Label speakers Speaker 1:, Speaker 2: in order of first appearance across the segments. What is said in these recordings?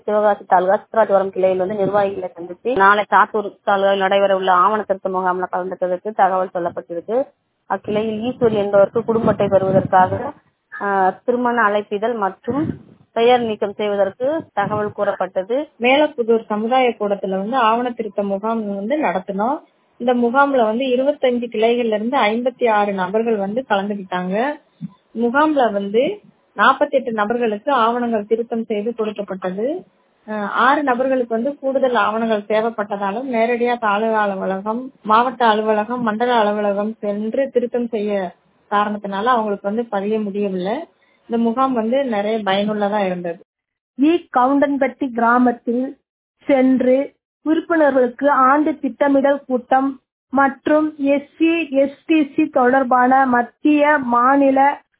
Speaker 1: சிவகாசி தாலுகா சித்ராஜபுரம் கிளையில் வந்து நிர்வாகிகளை சந்தித்து நாளை சாத்தூர் தாலுகாவில் நடைபெற உள்ள ஆவண திருத்த முகாம்ல கலந்துக்கிறதுக்கு தகவல் சொல்லப்பட்டிருக்கு அக்கிளையில் ஈஸ்வரி என்பவருக்கு குடும்ப அட்டை பெறுவதற்காக ஆஹ், திருமண அழைப்பிதழ் மற்றும் பெயர் நீக்கம் செய்வதற்கு தகவல் கூறப்பட்டது
Speaker 2: மேலப்புதூர் சமுதாய கூடத்துல வந்து ஆவண திருத்த முகாம் வந்து நடத்தினோம் இந்த முகாம்ல வந்து இருபத்தஞ்சு கிளைகள்ல இருந்து ஐம்பத்தி ஆறு நபர்கள் வந்து கலந்துக்கிட்டாங்க முகாம்ல வந்து நாற்பத்தி எட்டு நபர்களுக்கு ஆவணங்கள் திருத்தம் செய்து கொடுக்கப்பட்டது அஹ் ஆறு நபர்களுக்கு வந்து கூடுதல் ஆவணங்கள் தேவைப்பட்டதாலும் நேரடியா தாலுகா அலுவலகம் மாவட்ட அலுவலகம் மண்டல அலுவலகம் சென்று திருத்தம் செய்ய காரணத்தினால அவங்களுக்கு வந்து பதிய முடியவில்லை இந்த முகாம் வந்து நிறைய பயனுள்ளதா இருந்தது
Speaker 3: வி கவுண்டன்பட்டி கிராமத்தில் சென்று உறுப்பினர்களுக்கு ஆண்டு திட்டமிடல் கூட்டம் மற்றும் எஸ்சி எஸ்டிசி தொடர்பான மத்திய மாநில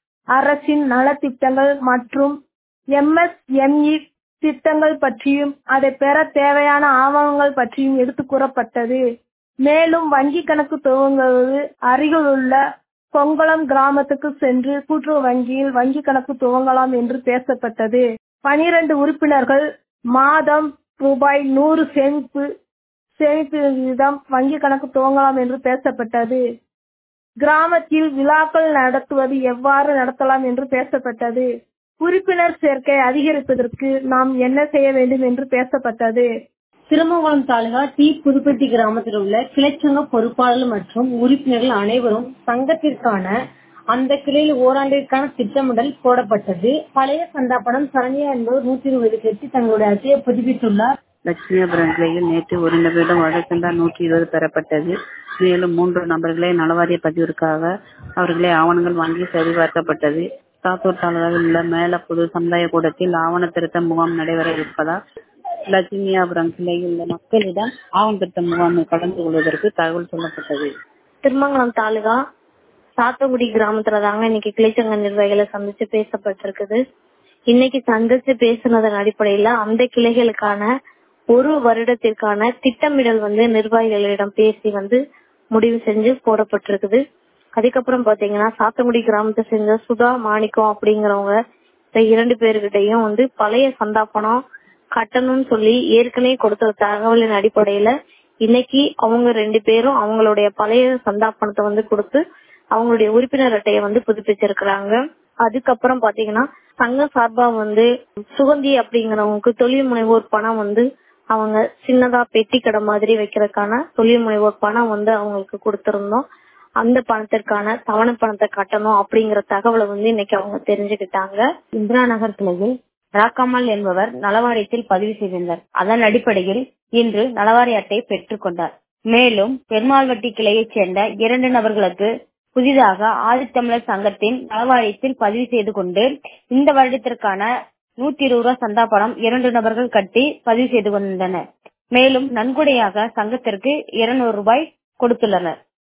Speaker 3: அரசின் நலத்திட்டங்கள் மற்றும் எம்எஸ்எம்இ திட்டங்கள் பற்றியும் அதை பெற தேவையான ஆவணங்கள் பற்றியும் எடுத்து கூறப்பட்டது மேலும் வங்கி கணக்கு துவங்குவது அருகிலுள்ள கொங்கலம் கிராமத்துக்கு சென்று கூட்டுறவு வங்கியில் வங்கி கணக்கு துவங்கலாம் என்று பேசப்பட்டது பனிரெண்டு உறுப்பினர்கள் மாதம் ரூபாய் நூறு சேமிப்பு சேமிப்பு விகிதம் வங்கி கணக்கு துவங்கலாம் என்று பேசப்பட்டது கிராமத்தில் விழாக்கள் நடத்துவது எவ்வாறு நடத்தலாம் என்று பேசப்பட்டது உறுப்பினர் சேர்க்கை அதிகரிப்பதற்கு நாம் என்ன செய்ய வேண்டும் என்று பேசப்பட்டது
Speaker 4: திருமங்கலம் தாலுகா டி புதுப்பட்டி கிராமத்தில் உள்ள கிளைச்சங்க பொறுப்பாளர்கள் மற்றும் உறுப்பினர்கள் அனைவரும் சங்கத்திற்கான அந்த கிளையில் ஓராண்டிற்கான திட்டமிடல் போடப்பட்டது பழைய சந்தாப்பணம் சரண்யா என்பவர் நூற்றி இருபது கட்டி தங்களுடைய அட்டையை புதுப்பித்துள்ளார்
Speaker 1: லட்சுமிபுரம் கிளையில் நேற்று ஒரு நபரிடம் வழக்கந்தா நூற்றி இருபது பெறப்பட்டது மேலும் மூன்று நபர்களை நலவாரிய பதிவிற்காக அவர்களே ஆவணங்கள் வாங்கி சரிபார்க்கப்பட்டது சாத்தூர் தாலுகாவில் உள்ள மேலப்புது சமுதாய கூடத்தில் ஆவண திருத்த முகாம் நடைபெற இருப்பதால் லட்சுமியாபுரம் கிளையில் உள்ள மக்களிடம் ஆவண திருத்த முகாமில் கலந்து கொள்வதற்கு தகவல் சொல்லப்பட்டது
Speaker 5: திருமங்கலம் தாலுகா சாத்தங்குடி கிராமத்துல தாங்க இன்னைக்கு கிளைச்சங்க நிர்வாகிகளை சந்திச்சு பேசப்பட்டிருக்குது இன்னைக்கு சந்திச்சு பேசுனதன் அடிப்படையில அந்த கிளைகளுக்கான ஒரு வருடத்திற்கான திட்டமிடல் வந்து நிர்வாகிகளிடம் பேசி வந்து முடிவு செஞ்சு போடப்பட்டிருக்குது அதுக்கப்புறம் பாத்தீங்கன்னா சாத்தங்குடி கிராமத்தை சேர்ந்த சுதா மாணிக்கம் அப்படிங்கிறவங்க இந்த இரண்டு பேருக்கிட்டையும் வந்து பழைய சந்தா பணம் கட்டணும்னு சொல்லி ஏற்கனவே கொடுத்த தகவலின் அடிப்படையில இன்னைக்கு அவங்க ரெண்டு பேரும் அவங்களுடைய பழைய சந்தா பணத்தை வந்து கொடுத்து அவங்களுடைய உறுப்பினர் அட்டையை வந்து புதுப்பிச்சிருக்கிறாங்க அதுக்கப்புறம் பாத்தீங்கன்னா சங்க சார்பா வந்து சுகந்தி அப்படிங்கிறவங்களுக்கு தொழில் முனைவோர் பணம் வந்து அவங்க சின்னதா பெட்டி கடை மாதிரி வைக்கிறதுக்கான தொழில் முனைவோர் பணம் வந்து அவங்களுக்கு கொடுத்திருந்தோம் அந்த பணத்திற்கான தவணை பணத்தை கட்டணும் அப்படிங்கிற தகவலை வந்து இன்னைக்கு அவங்க தெரிஞ்சுக்கிட்டாங்க
Speaker 4: இந்திரா நகர் கிளையில் ராக்கம்மாள் என்பவர் நலவாரியத்தில் பதிவு செய்திருந்தார் அதன் அடிப்படையில் இன்று நலவாரிய அட்டையை பெற்றுக் கொண்டார் மேலும் பெருமாள்வட்டி கிளையைச் சேர்ந்த இரண்டு நபர்களுக்கு புதிதாக ஆதித்தமிழர் சங்கத்தின் நலவாரியத்தில் பதிவு செய்து கொண்டு இந்த வருடத்திற்கான நூத்தி இருபது ரூபாய் சந்தா பணம் இரண்டு நபர்கள் கட்டி பதிவு செய்து கொண்டனர் மேலும் நன்கொடையாக சங்கத்திற்கு இருநூறு ரூபாய் கொடுத்துள்ளனர்